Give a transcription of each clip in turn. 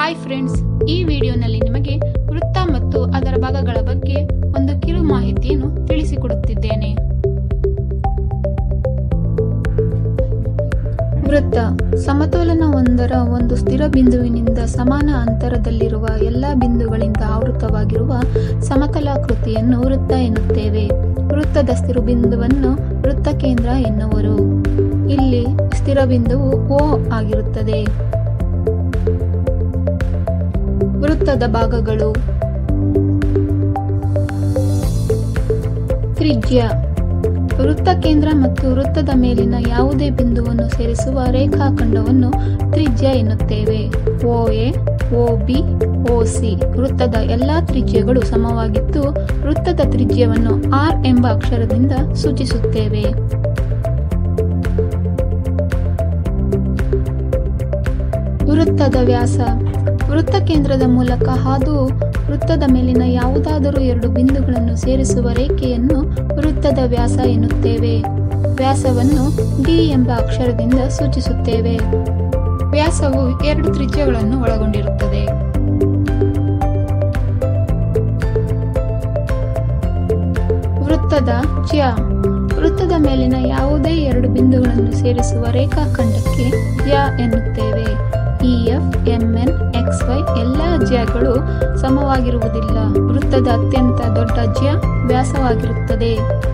hi friends ಈ ವಿಡಿಯೋನಲ್ಲಿ ನಿಮಗೆ ವೃತ್ತ ಮತ್ತು ಅದರ ಭಾಗಗಳ ಬಗ್ಗೆ ಒಂದು ಕಿರು ಮಾಹಿತಿಯನ್ನು ತಿಳಿಸಿಕೊಡುತ್ತಿದ್ದೇನೆ ವೃತ್ತ ಸಮತೋಲನ ಒಂದರ ಒಂದು ಸ್ಥಿರ ಬಿಂದುವಿನಿಂದ ಸಮಾನ ಅಂತರದಲ್ಲಿರುವ ಎಲ್ಲಾ ಬಿಂದುಗಳಿಂದ ಆವೃತವಾಗಿರುವ ಸಮತಲಾಕೃತಿಯನ್ನು ವೃತ್ತ ಎನ್ನುತ್ತೇವೆ ವೃತ್ತದ ಸ್ಥಿರ ಬಿಂದುವನ್ನು ವೃತ್ತ ಕೇಂದ್ರ ಎನ್ನುವರು ಇಲ್ಲಿ ಸ್ಥಿರ ಬಿಂದುವು ಓ ಆಗಿರುತ್ತದೆ ವೃತ್ತದ ಭಾಗಗಳು ತ್ರಿಜ್ಯ ವೃತ್ತ ಕೇಂದ್ರ ಮತ್ತು ವೃತ್ತದ ಮೇಲಿನ ಯಾವುದೇ ಬಿಂದುವನ್ನು ಸೇರಿಸುವ ರೇಖಾಖಂಡವನ್ನು ತ್ರಿಜ್ಯ ಎನ್ನುತ್ತೇವೆ O A O B O C ವೃತ್ತದ ಎಲ್ಲಾ ತ್ರಿಜ್ಯಗಳು ಸಮವಾಗಿದ್ದು ವೃತ್ತದ ತ್ರಿಜ್ಯವನ್ನು ಆರ್ ಎಂಬ ಅಕ್ಷರದಿಂದ ಸೂಚಿಸುತ್ತೇವೆ ವೃತ್ತದ ವ್ಯಾಸ ವೃತ್ತ ಕೇಂದ್ರದ ಮೂಲಕ ಹಾದು ವೃತ್ತದ ಮೇಲಿನ ಯಾವುದಾದರೂ ಎರಡು ಬಿಂದುಗಳನ್ನು ಸೇರಿಸುವ ರೇಖೆಯನ್ನು ವೃತ್ತದ ವ್ಯಾಸ ಎನ್ನುತ್ತೇವೆ ವ್ಯಾಸವನ್ನು ಡಿ ಎಂಬ ಅಕ್ಷರದಿಂದ ಸೂಚಿಸುತ್ತೇವೆ ವ್ಯಾಸವು ಎರಡು ತ್ರಿಜ್ಯಗಳನ್ನು ಒಳಗೊಂಡಿರುತ್ತದೆ ವೃತ್ತದ ಜ್ಯ ವೃತ್ತದ ಮೇಲಿನ ಯಾವುದೇ ಎರಡು ಬಿಂದುಗಳನ್ನು ಸೇರಿಸುವ ರೇಖಾಖಂಡಕ್ಕೆ ಜ್ಯ ಎನ್ನುತ್ತೇವೆ E F MN X Y ಎಲ್ಲ ಜ್ಯಗಳು ಸಮವಾಗಿರುವುದಿಲ್ಲ ವೃತ್ತದ ಅತ್ಯಂತ ದೊಡ್ಡ ಜ್ಯ ವ್ಯಾಸವಾಗಿರುತ್ತದೆ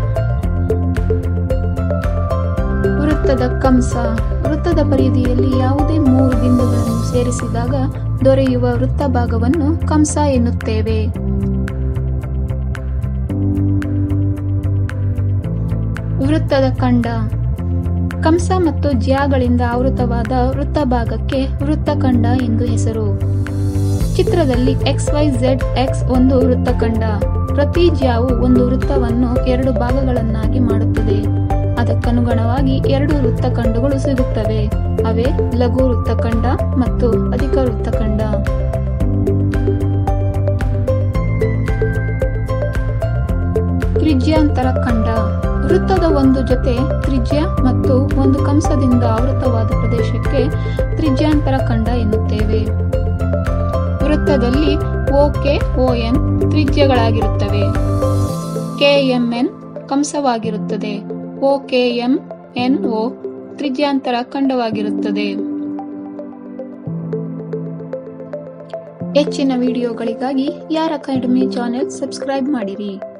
ವೃತ್ತದ ಕಂಸ ವೃತ್ತದ ಪರಿಧಿಯಲ್ಲಿ ಯಾವುದೇ ಮೂರು ಬಿಂದುಗಳನ್ನು ಸೇರಿಸಿದಾಗ ದೊರೆಯುವ ವೃತ್ತ ಭಾಗವನ್ನು ಕಂಸ ಎನ್ನುತ್ತೇವೆ ವೃತ್ತದ ಖಂಡ ಕಂಸ ಮತ್ತು ಜ್ಯಾಗಳಿಂದ ಆವೃತವಾದ ವೃತ್ತ ಭಾಗಕ್ಕೆ ವೃತ್ತಖಂಡ ಎಂದು ಹೆಸರು ಚಿತ್ರದಲ್ಲಿ ಎಕ್ಸ್ ವೈ ಝೆಡ್ ಎಕ್ಸ್ ಒಂದು ವೃತ್ತಖಂಡ ಪ್ರತಿ ಜ್ಯಾವು ಒಂದು ವೃತ್ತವನ್ನು ಎರಡು ಭಾಗಗಳನ್ನಾಗಿ ಮಾಡುತ್ತದೆ ಅದಕ್ಕನುಗುಣವಾಗಿ ಎರಡು ವೃತ್ತಖಂಡಗಳು ಸಿಗುತ್ತವೆ ಅವೇ ಲಘು ವೃತ್ತಖಂಡ ಮತ್ತು ಅಧಿಕ ವೃತ್ತಖಂಡ ತ್ರಿಜ್ಯಾಂತರ ಖಂಡ ವೃತ್ತದ ಒಂದು ಜೊತೆ ತ್ರಿಜ್ಯ ಮತ್ತು ಒಂದು ಕಂಸದಿಂದ ಆವೃತವಾದ ಪ್ರದೇಶಕ್ಕೆ ತ್ರಿಜ್ಯಾಂತರ ಖಂಡ ಎನ್ನುತ್ತೇವೆ ವೃತ್ತದಲ್ಲಿ ಓಕೆ ಓಎನ್ ತ್ರಿಜ್ಯಗಳಾಗಿರುತ್ತವೆ ಕೆಎಂಎನ್ ಕಂಸವಾಗಿರುತ್ತದೆ ಓಕೆಎಂ ಎನ್ ಓ ತ್ರಿಜ್ಯಾಂತರ ಖಂಡವಾಗಿರುತ್ತದೆ ಹೆಚ್ಚಿನ ವಿಡಿಯೋಗಳಿಗಾಗಿ ಯಾರ್ ಅಕಾಡೆಮಿ ಚಾನೆಲ್ ಸಬ್ಸ್ಕ್ರೈಬ್ ಮಾಡಿರಿ